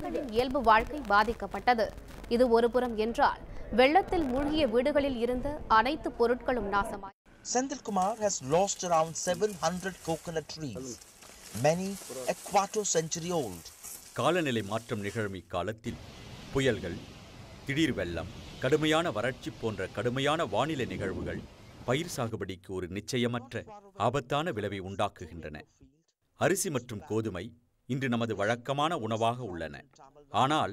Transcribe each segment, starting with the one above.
மக்களின் இயல்பு வாழ்க்கை பாதிக்கப்பட்டது இது ஒருபுறம் என்றால் வெள்ளத்தில் மூழ்கிய வீடுகளில் இருந்த அனைத்து பொருட்களும் நாசமாய் Senthil Kumar has lost around 700 coconut trees, many a quarter century old. காலநிலை மாற்றம் நிகழும் இக்காலத்தில் புயல்கள் திடீர் வெள்ளம் கடுமையான வறட்சி போன்ற கடுமையான வானிலை நிகழ்வுகள் பயிர் சாகுபடிக்கு ஒரு நிச்சயமற்ற ஆபத்தான விளைவை உண்டாக்குகின்றன அரிசி மற்றும் கோதுமை இன்று நமது வழக்கமான உணவாக உள்ளன ஆனால்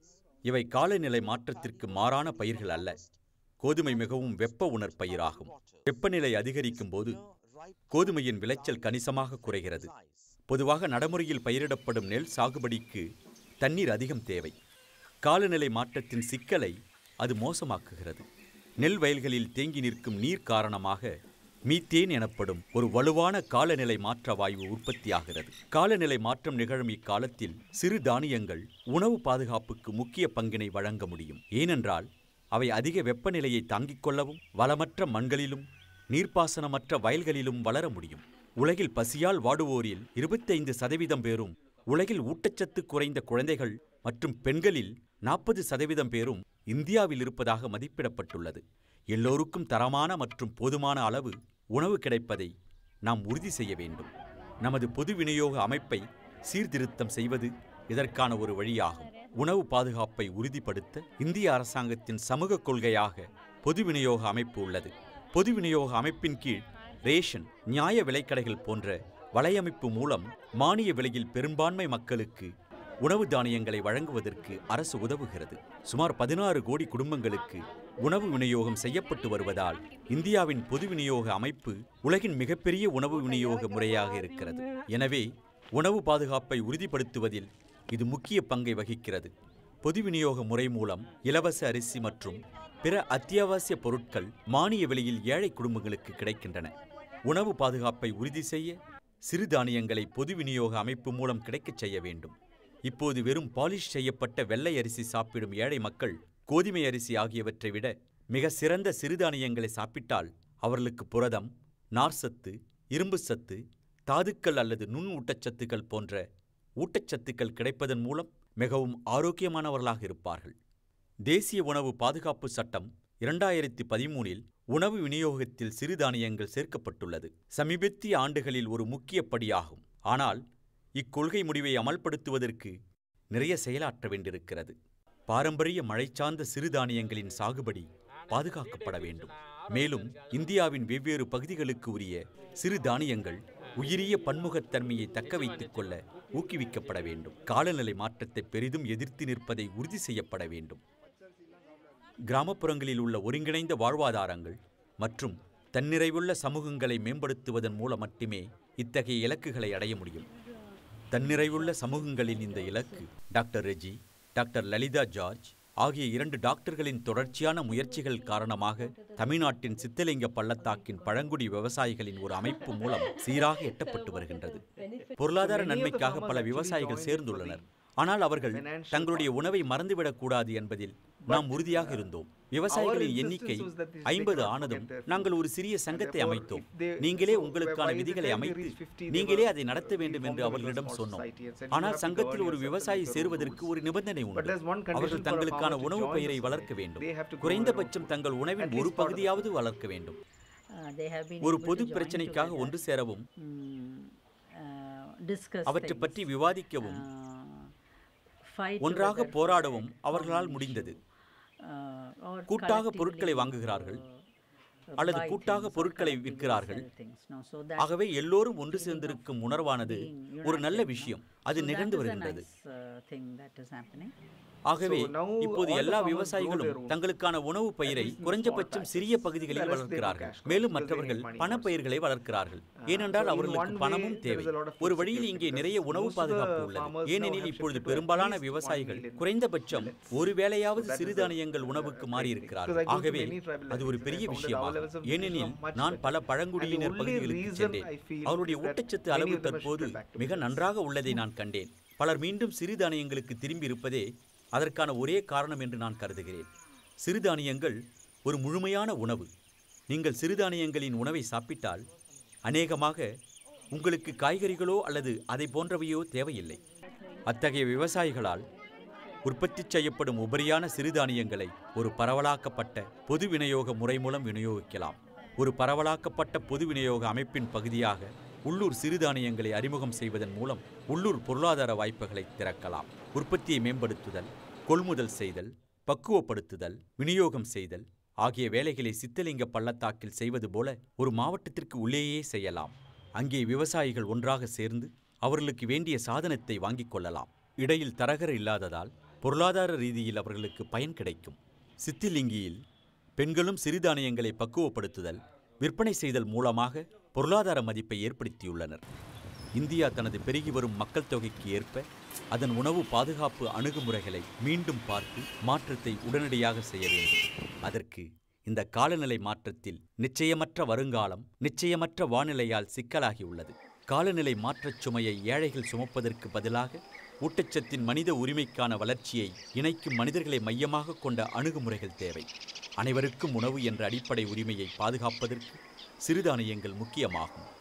இவை காலநிலை மாற்றத்திற்கு மாறான பயிர்கள் அல்ல கோதுமை மிகவும் வெப்ப உணர் பயிராகும் வெப்பநிலை அதிகரிக்கும் போது கோதுமையின் விளைச்சல் கணிசமாக குறைகிறது பொதுவாக நடைமுறையில் பயிரிடப்படும் நெல் சாகுபடிக்கு தண்ணீர் அதிகம் தேவை காலநிலை மாற்றத்தின் சிக்கலை அது மோசமாக்குகிறது நெல் வயல்களில் தேங்கி நிற்கும் நீர் காரணமாக மீத்தேன் எனப்படும் ஒரு வலுவான காலநிலை மாற்ற வாயு உற்பத்தியாகிறது காலநிலை மாற்றம் நிகழும் இக்காலத்தில் சிறு தானியங்கள் உணவு பாதுகாப்புக்கு முக்கிய பங்கினை வழங்க முடியும் ஏனென்றால் அவை அதிக வெப்பநிலையை தாங்கிக் கொள்ளவும் வளமற்ற மண்களிலும் நீர்ப்பாசனமற்ற வயல்களிலும் வளர முடியும் உலகில் பசியால் வாடுவோரில் இருபத்தைந்து சதவீதம் பேரும் உலகில் ஊட்டச்சத்து குறைந்த குழந்தைகள் மற்றும் பெண்களில் நாற்பது சதவீதம் பேரும் இந்தியாவில் இருப்பதாக மதிப்பிடப்பட்டுள்ளது எல்லோருக்கும் தரமான மற்றும் போதுமான அளவு உணவு கிடைப்பதை நாம் உறுதி செய்ய வேண்டும் நமது பொது விநியோக அமைப்பை சீர்திருத்தம் செய்வது இதற்கான ஒரு வழியாகும் உணவு பாதுகாப்பை உறுதிப்படுத்த இந்திய அரசாங்கத்தின் சமூக கொள்கையாக பொது விநியோக அமைப்பு உள்ளது பொது விநியோக அமைப்பின் கீழ் ரேஷன் நியாய விலைக்கடைகள் போன்ற வலையமைப்பு மூலம் மானிய விலையில் பெரும்பான்மை மக்களுக்கு உணவு தானியங்களை வழங்குவதற்கு அரசு உதவுகிறது சுமார் பதினாறு கோடி குடும்பங்களுக்கு உணவு விநியோகம் செய்யப்பட்டு வருவதால் இந்தியாவின் பொது விநியோக அமைப்பு உலகின் மிகப்பெரிய உணவு விநியோக முறையாக இருக்கிறது எனவே உணவு பாதுகாப்பை உறுதிப்படுத்துவதில் இது முக்கிய பங்கை வகிக்கிறது பொது விநியோக முறை மூலம் இலவச அரிசி மற்றும் பிற அத்தியாவசிய பொருட்கள் மானிய விலையில் ஏழை குடும்பங்களுக்கு கிடைக்கின்றன உணவு பாதுகாப்பை உறுதி செய்ய சிறுதானியங்களை பொது விநியோக அமைப்பு மூலம் கிடைக்கச் செய்ய வேண்டும் இப்போது வெறும் பாலிஷ் செய்யப்பட்ட வெள்ளை அரிசி சாப்பிடும் ஏழை மக்கள் கோதுமை அரிசி ஆகியவற்றை விட மிக சிறந்த சிறுதானியங்களை சாப்பிட்டால் அவர்களுக்கு புரதம் நார்சத்து இரும்பு சத்து தாதுக்கள் அல்லது நுண் ஊட்டச்சத்துக்கள் போன்ற ஊட்டச்சத்துக்கள் கிடைப்பதன் மூலம் மிகவும் ஆரோக்கியமானவர்களாக இருப்பார்கள் தேசிய உணவு பாதுகாப்பு சட்டம் இரண்டாயிரத்தி பதிமூனில் உணவு விநியோகத்தில் சிறுதானியங்கள் சேர்க்கப்பட்டுள்ளது சமீபத்திய ஆண்டுகளில் ஒரு முக்கிய படியாகும் ஆனால் இக்கொள்கை முடிவை அமல்படுத்துவதற்கு நிறைய செயலாற்ற வேண்டியிருக்கிறது பாரம்பரிய மழைச்சார்ந்த சிறுதானியங்களின் சாகுபடி பாதுகாக்கப்பட வேண்டும் மேலும் இந்தியாவின் வெவ்வேறு பகுதிகளுக்கு உரிய சிறுதானியங்கள் உயிரிய பன்முகத்தன்மையை தக்க வைத்துக் கொள்ள ஊக்குவிக்கப்பட வேண்டும் காலநிலை மாற்றத்தை பெரிதும் எதிர்த்து நிற்பதை உறுதி செய்யப்பட வேண்டும் கிராமப்புறங்களில் உள்ள ஒருங்கிணைந்த வாழ்வாதாரங்கள் மற்றும் தன்னிறைவுள்ள சமூகங்களை மேம்படுத்துவதன் மூலம் மட்டுமே இத்தகைய இலக்குகளை அடைய முடியும் தன்னிறைவுள்ள சமூகங்களின் இந்த இலக்கு doctor Reji doctor Lalitha George ஆகிய இரண்டு டாக்டர்களின் தொடர்ச்சியான முயற்சிகள் காரணமாக தமிழ்நாட்டின் சித்தலிங்க பள்ளத்தாக்கின் பழங்குடி விவசாயிகளின் ஒரு அமைப்பு மூலம் சீராக எட்டப்பட்டு வருகின்றது பொருளாதார நன்மைக்காக பல விவசாயிகள் சேர்ந்துள்ளனர் ஆனால் அவர்கள் தங்களுடைய உணவை மறந்துவிடக் கூடாது என்பதில் நாம் உறுதியாக இருந்தோம் விவசாயிகளின் எண்ணிக்கை ஐம்பது ஆனதும் நாங்கள் ஒரு சிறிய சங்கத்தை அமைத்தோம் நீங்களே உங்களுக்கான விதிகளை அமைத்து நீங்களே அதை நடத்த வேண்டும் என்று அவர்களிடம் சொன்னோம் ஆனால் சங்கத்தில் ஒரு விவசாயி சேருவதற்கு ஒரு நிபந்தனை உண்டு அவர்கள் தங்களுக்கான உணவு பயிரை வளர்க்க வேண்டும் குறைந்தபட்சம் தங்கள் உணவின் ஒரு பகுதியாவது வளர்க்க வேண்டும் ஒரு பொது பிரச்சனைக்காக ஒன்று சேரவும் அவற்றை பற்றி விவாதிக்கவும் ஒன்றாக போராடவும் அவர்களால் முடிந்தது கூட்டாக பொருட்களை வாங்குகிறார்கள் அல்லது கூட்டாக பொருட்களை விற்கிறார்கள் ஆகவே எல்லோரும் ஒன்று சேர்ந்திருக்கும் உணர்வானது ஒரு நல்ல விஷயம் அது நிகழ்ந்து வருகின்றது ஆகவே இப்போது எல்லா விவசாயிகளும் தங்களுக்கான உணவு பயிரை குறைஞ்சபட்சம் சிறிய பகுதிகளில் வளர்க்கிறார்கள் மேலும் மற்றவர்கள் பணப்பயிர்களை வளர்க்கிறார்கள் ஏனென்றால் அவர்களுக்கு பணமும் தேவை ஒரு வழியில் இங்கே நிறைய உணவு பாதுகாப்பு உள்ளது ஏனெனில் இப்பொழுது பெரும்பாலான விவசாயிகள் குறைந்தபட்சம் ஒரு வேளையாவது சிறுதானியங்கள் உணவுக்கு மாறியிருக்கிறார்கள் ஆகவே அது ஒரு பெரிய விஷயமாகும் ஏனெனில் நான் பல பழங்குடியினர் பகுதிகளுக்கு சென்றேன் அவருடைய ஊட்டச்சத்து அளவு தற்போது மிக நன்றாக உள்ளதை நான் கண்டேன் பலர் மீண்டும் சிறுதானியங்களுக்கு திரும்பி இருப்பதே அதற்கான ஒரே காரணம் என்று நான் கருதுகிறேன் சிறுதானியங்கள் ஒரு முழுமையான உணவு நீங்கள் சிறுதானியங்களின் உணவை சாப்பிட்டால் அநேகமாக உங்களுக்கு காய்கறிகளோ அல்லது அதை போன்றவையோ தேவையில்லை அத்தகைய விவசாயிகளால் உற்பத்தி செய்யப்படும் உபரியான சிறுதானியங்களை ஒரு பரவலாக்கப்பட்ட பொது விநியோக முறை மூலம் விநியோகிக்கலாம் ஒரு பரவலாக்கப்பட்ட பொது விநியோக அமைப்பின் பகுதியாக உள்ளூர் சிறுதானியங்களை அறிமுகம் செய்வதன் மூலம் உள்ளூர் பொருளாதார வாய்ப்புகளை திறக்கலாம் உற்பத்தியை மேம்படுத்துதல் கொள்முதல் செய்தல் பக்குவப்படுத்துதல் விநியோகம் செய்தல் ஆகிய வேலைகளை சித்தலிங்க பள்ளத்தாக்கில் செய்வது போல ஒரு மாவட்டத்திற்கு உள்ளேயே செய்யலாம் அங்கே விவசாயிகள் ஒன்றாக சேர்ந்து அவர்களுக்கு வேண்டிய சாதனத்தை வாங்கிக் கொள்ளலாம் இடையில் தரகர் இல்லாததால் பொருளாதார ரீதியில் அவர்களுக்கு பயன் கிடைக்கும் சித்திலிங்கியில் பெண்களும் சிறுதானியங்களை பக்குவப்படுத்துதல் விற்பனை செய்தல் மூலமாக பொருளாதார மதிப்பை ஏற்படுத்தியுள்ளனர் இந்தியா தனது பெருகி வரும் மக்கள் தொகைக்கு ஏற்ப அதன் உணவு பாதுகாப்பு அணுகுமுறைகளை மீண்டும் பார்த்து மாற்றத்தை உடனடியாக செய்ய வேண்டும் அதற்கு இந்த காலநிலை மாற்றத்தில் நிச்சயமற்ற வருங்காலம் நிச்சயமற்ற வானிலையால் சிக்கலாகியுள்ளது காலநிலை மாற்றச் சுமையை ஏழைகள் சுமப்பதற்கு பதிலாக ஊட்டச்சத்தின் மனித உரிமைக்கான வளர்ச்சியை இணைக்கும் மனிதர்களை மையமாக கொண்ட அணுகுமுறைகள் தேவை அனைவருக்கும் உணவு என்ற அடிப்படை உரிமையை பாதுகாப்பதற்கு சிறுதானியங்கள் முக்கியமாகும்